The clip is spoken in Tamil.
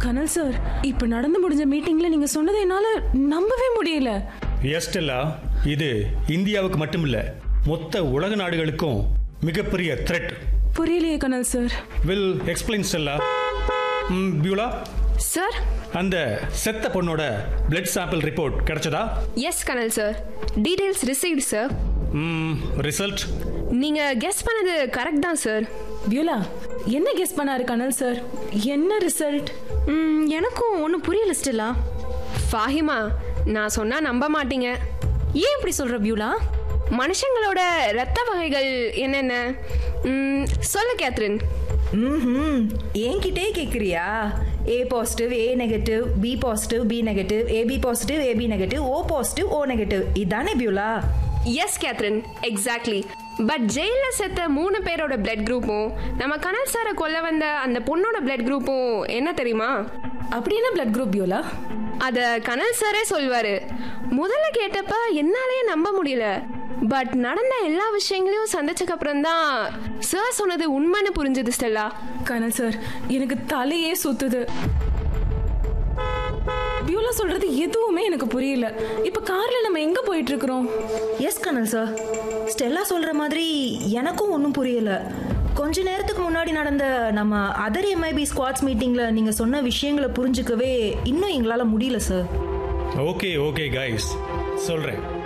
கனல் சார் இப்ப நடந்து முடிஞ்ச மீட்டிங்ல நீங்க சொன்னதை என்னால நம்பவே முடியல எஸ்டெல்லா இது இந்தியாவுக்கு மட்டுமில்ல மொத்த உலக நாடுகளுக்கும் மிகப்பெரிய த்ரெட் புரியலையே Kanal sir will explain Stella hmm, Beulah sir அந்த செத்த பொண்ணோட பிளட் சாம்பிள் ரிப்போர்ட் கிடைச்சதா yes Kanal sir details received sir result நீங்க கெஸ் பண்ணது கரெக்ட் தான் சார் பியூலா என்ன கெஸ் பண்ணாரு கனல் சார் என்ன ரிசல்ட் ம், எனக்கும் ஒன்றும் புரியல ஸ்டெல்லா ஃபாஹிமா நான் சொன்னா நம்ப மாட்டீங்க ஏன் இப்படி சொல்ற பியூலா மனுஷங்களோட ரத்த வகைகள் என்னென்ன ம், சொல்லு கேத்ரின் ம் என்கிட்டே கேட்குறியா A positive A negative B positive B negative AB positive AB negative O positive O negative இதானே Beulah yes Catherine exactly but ஜெயில செத்த மூணு பேரோட பிளட் குரூப்பும் நம்ம கனல் சாரை கொல்ல வந்த அந்த பொண்ணோட பிளட் குரூப்பும் என்ன தெரியுமா அப்படி என்ன பிளட் குரூப் பியூலா அத கனல் சாரே சொல்வாரு முதல்ல கேட்டப்ப என்னாலேயே நம்ப முடியல பட் நடந்த எல்லா விஷயங்களையும் சந்திச்சக்கு அப்புறம் தான் சார் சொன்னது உண்மைன்னு புரிஞ்சது ஸ்டெல்லா கனல் சார் எனக்கு தலையே சுத்துது பியூலா சொல்றது எதுவுமே எனக்கு புரியல இப்ப கார்ல நம்ம எங்க போயிட்டு இருக்கிறோம் எஸ் கனல் சார் ஸ்டெல்லா சொல்கிற மாதிரி எனக்கும் ஒன்றும் புரியல கொஞ்ச நேரத்துக்கு முன்னாடி நடந்த நம்ம அதர் எம்ஐபி ஸ்குவாட்ஸ் மீட்டிங்கில் நீங்கள் சொன்ன விஷயங்களை புரிஞ்சுக்கவே இன்னும் எங்களால் முடியல சார் ஓகே ஓகே கைஸ் சொல்கிறேன்